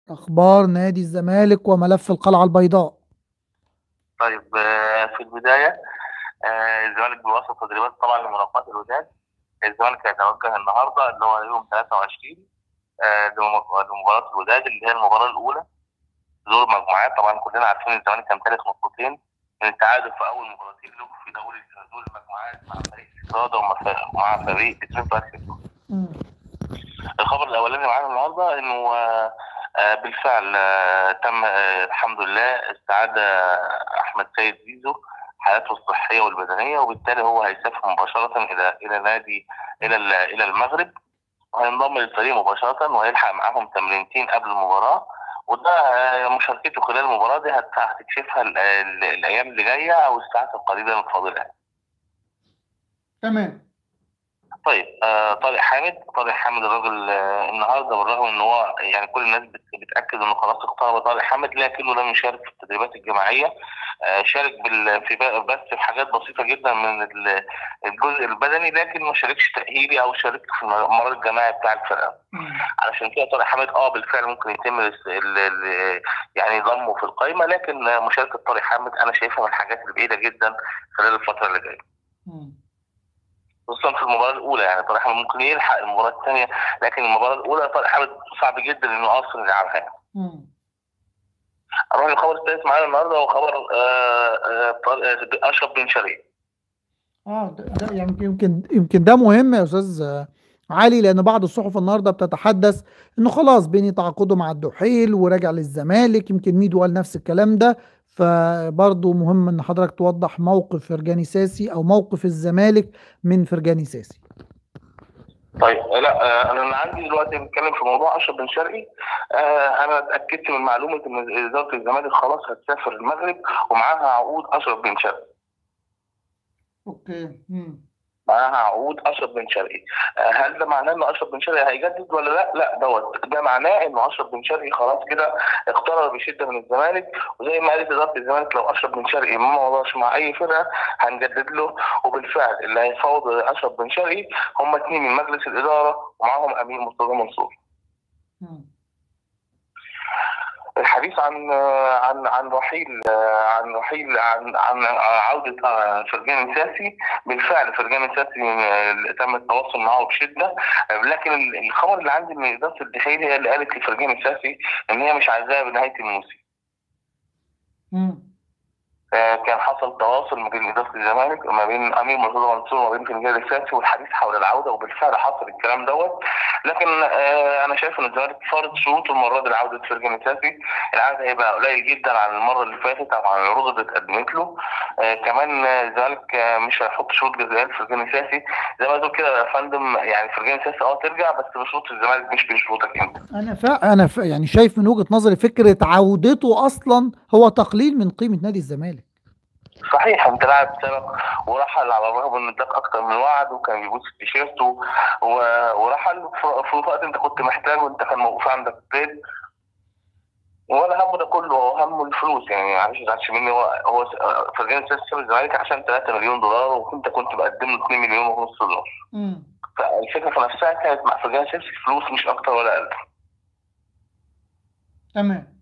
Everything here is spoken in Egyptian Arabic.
أخبار نادي الزمالك وملف القلعة البيضاء طيب آه، في البداية آه، الزمالك بيواصل تدريبات طبعا لمناقصات الوداد الزمالك هيتوجه النهارده اللي هو يوم 23 آه، لم- لمباراة الوداد اللي هي المباراة الأولى دور المجموعات طبعا كلنا عارفين الزمالك يمتلك نقطتين من التعادل في أول مباراتين له في دوري دور المجموعات مع فريق استرادة ومع مع فريق بتروجيت باسكت الخبر الاولاني معانا النهارده انه آه، آه، بالفعل آه، تم آه، الحمد لله استعاد آه، احمد سيد زيزو حالته الصحيه والبدنيه وبالتالي هو هيسافر مباشره الى الى نادي الى ال- الى المغرب وهينضم للفريق مباشره وهيلحق معاهم تمرينتين قبل المباراه وده آه، مشاركته خلال المباراه دي هت- هتكشفها ال- ال- الايام اللي جايه او الساعات القليله الفاضله تمام طيب آه طارق حامد طارق حامد الراجل آه النهارده بالرغم ان هو يعني كل الناس بت- بتاكد انه خلاص اختار طارق حامد لكنه لم يشارك في التدريبات الجماعيه آه شارك بال في ب- بس في حاجات بسيطه جدا من ال- الجزء البدني لكن ما شاركش تاهيلي او شارك في المرض الجماعي بتاع الفرقه علشان كده طارق حامد اه بالفعل ممكن يتم الاس- ال- ال- يعني ضمه في القائمه لكن آه، مشاركه طارق حامد انا شايفها من الحاجات البعيده جدا خلال الفتره اللي جايه خصوصا في المباراه الاولى يعني طارق حامد ممكن يلحق المباراه الثانيه لكن المباراه الاولى طارق حامد صعب جدا انه اصلا يلعبها يعني. اروح للخبر الثالث معانا النهارده هو خبر آه، آه، طارق- آه، اشرف بن شرقي اه ده, ده يعني يمكن يمكن ده مهم يا استاذ آه، علي لان بعض الصحف النهارده بتتحدث انه خلاص بيني تعاقده مع الدحيل وراجع للزمالك يمكن ميدو قال نفس الكلام ده فبرضه مهم ان حضرتك توضح موقف فرجاني ساسي او موقف الزمالك من فرجاني ساسي طيب لا آه، انا اللي عندي دلوقتي بنتكلم في موضوع اشرف بن شرقي آه، انا اتاكدت من معلومه ان اداره الزمالك خلاص هتسافر المغرب ومعاها عقود اشرف بن شرقي اوكي معاها عقود اشرف بن شرقي آه، هل ده معناه ان اشرف بن شرقي هيجدد ولا لا؟ لا دوت ده معناه ان اشرف بن شرقي خلاص كده اقترب بشده من الزمالك وزي ما قالت اداره الزمالك لو اشرف بن شرقي ما مضاش مع اي فرقه هنجدد له وبالفعل اللي هيفاوض اشرف بن شرقي هم اثنين من مجلس الاداره ومعاهم امين مرتضى منصور. الحديث عن عن عن رحيل عن رحيل عن عن عوده فرجاني ساسي بالفعل فرجاني ساسي تم التواصل معه بشده لكن الخبر اللي عندي من اداره الدحيل هي اللي قالت لفرجاني ساسي ان هي مش عايزاه بنهايه الموسم آه، كان حصل تواصل ما بين اداره الزمالك وما بين امير مرتضى منصور وما بين فرجاني الساسي والحديث حول العوده وبالفعل حصل الكلام دوت لكن آه، انا شايف ان الزمالك فرض شروط المره دي لعوده فرجاني الساسي العدد هيبقى قليل جدا عن المره اللي فاتت او عن العروض اللي اتقدمت له آه، كمان آه، الزمالك آه، مش هيحط شروط جزائيه لفرجاني الساسي زي ما تقول كده يا فندم يعني فرجاني الساسي اه ترجع بس بشروط الزمالك مش بشروطك انت انا فا انا فا يعني شايف من وجهة نظري فكرة عودته اصلا هو تقليل من قيمة نادي الزمالك صحيح انت لاعب سابق ورحل على الرغم ان اداك اكتر من وعد وكان بيبوس التيشيرت و- و- ورحل في في وقت انت كنت محتاج وانت كان موقوف عندك قيد ولا همه ده كله هو همه الفلوس يعني معلش ما تزعلش مني هو هو فرجاني ساسي ساب الزمالك عشان 3 مليون دولار وكنت كنت بقدم له 2 مليون ونص دولار فالفكره في نفسها كانت مع فرجاني ساسي فلوس مش اكتر ولا اقل تمام